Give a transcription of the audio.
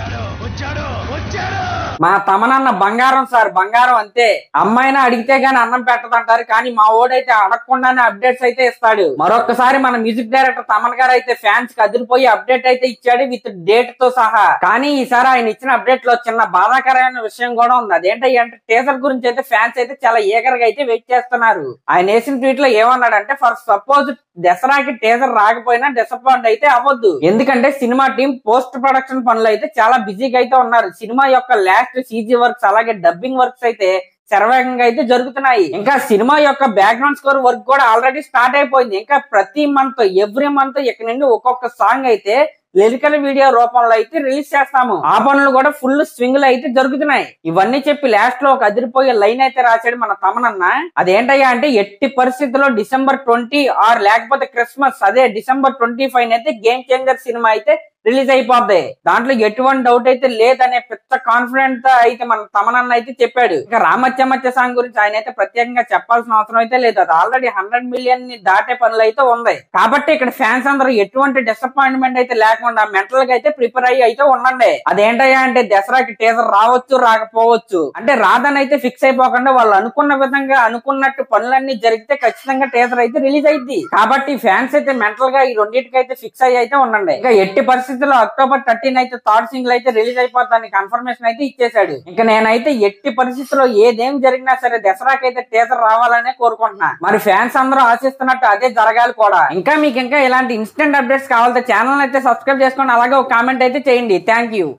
మా తమనన్న బంగారం సార్ బంగారం అంతే అమ్మాయినా అడిగితే గానీ అన్నం పెట్టదంటారు కానీ మా ఓడైతే అడగకుండానే అప్డేట్స్ అయితే ఇస్తాడు మరొకసారి మన మ్యూజిక్ డైరెక్టర్ తమన్ గారు అయితే ఫ్యాన్స్ కి అదిరిపోయి అప్డేట్ అయితే ఇచ్చాడు విత్ డేట్ తో సహా కానీ ఈసారి ఆయన ఇచ్చిన అప్డేట్ లో చిన్న బాధాకరమైన విషయం కూడా ఉంది అదేంటంటే టీజర్ గురించి అయితే ఫ్యాన్స్ అయితే చాలా ఈగర్ గా అయితే వెయిట్ చేస్తున్నారు ఆయన వేసిన ట్వీట్ లో ఏమన్నాడంటే ఫర్ సపోజ్ దసరాకి టీజర్ రాకపోయినా డిసప్పాయింట్ అయితే అవ్వద్దు ఎందుకంటే సినిమా టీం పోస్ట్ ప్రొడక్షన్ పనులు అయితే చాలా బిజీగా అయితే ఉన్నారు సినిమా యొక్క లాస్ట్ సీజీ వర్క్స్ అలాగే డబ్బింగ్ వర్క్స్ అయితే శరవేగంగా అయితే జరుగుతున్నాయి ఇంకా సినిమా యొక్క బ్యాక్గ్రౌండ్ స్కోర్ వర్క్ కూడా ఆల్రెడీ స్టార్ట్ అయిపోయింది ఇంకా ప్రతి మంత్ ఎవ్రీ మంత్ ఇక్కడ నుండి ఒక్కొక్క సాంగ్ అయితే లిరికల్ వీడియో రూపంలో అయితే రిలీజ్ చేస్తాము ఆ పనులు కూడా ఫుల్ స్వింగ్ లో అయితే జరుగుతున్నాయి ఇవన్నీ చెప్పి లాస్ట్ లో ఒక అదిరిపోయే లైన్ అయితే రాశాడు మన తమనన్న అదేంటయ్యా అంటే ఎట్టి పరిస్థితుల్లో డిసెంబర్ ట్వంటీ ఆర్ లేకపోతే క్రిస్మస్ అదే డిసెంబర్ ట్వంటీ ఫైవ్ అయితే గేమ్ చేంజర్ సినిమా అయితే రిలీజ్ అయిపోద్ది దాంట్లో ఎటువంటి డౌట్ అయితే లేదనే పెద్ద కాన్ఫిడెంట్ తో అయితే మన తమనన్న అయితే చెప్పాడు ఇంకా రామచ్చమచ్చ సాంగ్ గురించి ఆయన అయితే ప్రత్యేకంగా చెప్పాల్సిన అవసరం అయితే లేదు అది ఆల్రెడీ హండ్రెడ్ మిలియన్ ని దాటే పనులు అయితే ఉంది కాబట్టి ఇక్కడ ఫ్యాన్స్ అందరూ ఎటువంటి డిసప్పాయింట్మెంట్ అయితే లేకుండా మెంటల్ గా అయితే ప్రిపేర్ అయ్యి అయితే ఉండండి అదేంటయ్యా అంటే దసరాకి టీజర్ రావచ్చు రాకపోవచ్చు అంటే రాదని అయితే ఫిక్స్ అయిపోకుండా వాళ్ళు అనుకున్న విధంగా అనుకున్నట్టు పనులన్నీ జరిగితే ఖచ్చితంగా టీజర్ అయితే రిలీజ్ అయింది కాబట్టి ఫ్యాన్స్ అయితే మెంటల్ గా ఈ రెండింటికి అయితే ఫిక్స్ అయ్యి అయితే ఉండండి ఇంకా ఎట్టి పరిస్థితుల్లో అక్టోబర్ థర్టీన్ అయితే థర్డ్ సింగిల్ అయితే రిలీజ్ అయిపోతానికి కన్ఫర్మేషన్ అయితే ఇచ్చేశాడు ఇంకా నేనైతే ఎట్టి పరిస్థితుల్లో ఏదేం జరిగినా సరే దసరాకి అయితే టీజర్ రావాలనే కోరుకుంటున్నా మరి ఫ్యాన్స్ అందరూ ఆశిస్తున్నట్టు అదే జరగాలి కూడా ఇంకా మీకు ఇంకా ఇలాంటి ఇన్స్టెంట్ అప్డేట్స్ కావాలంటే ఛానల్ అయితే సబ్స్క్రైబ్ చేసుకోండి అలాగే ఒక కామెంట్ అయితే చేయండి థ్యాంక్ యూ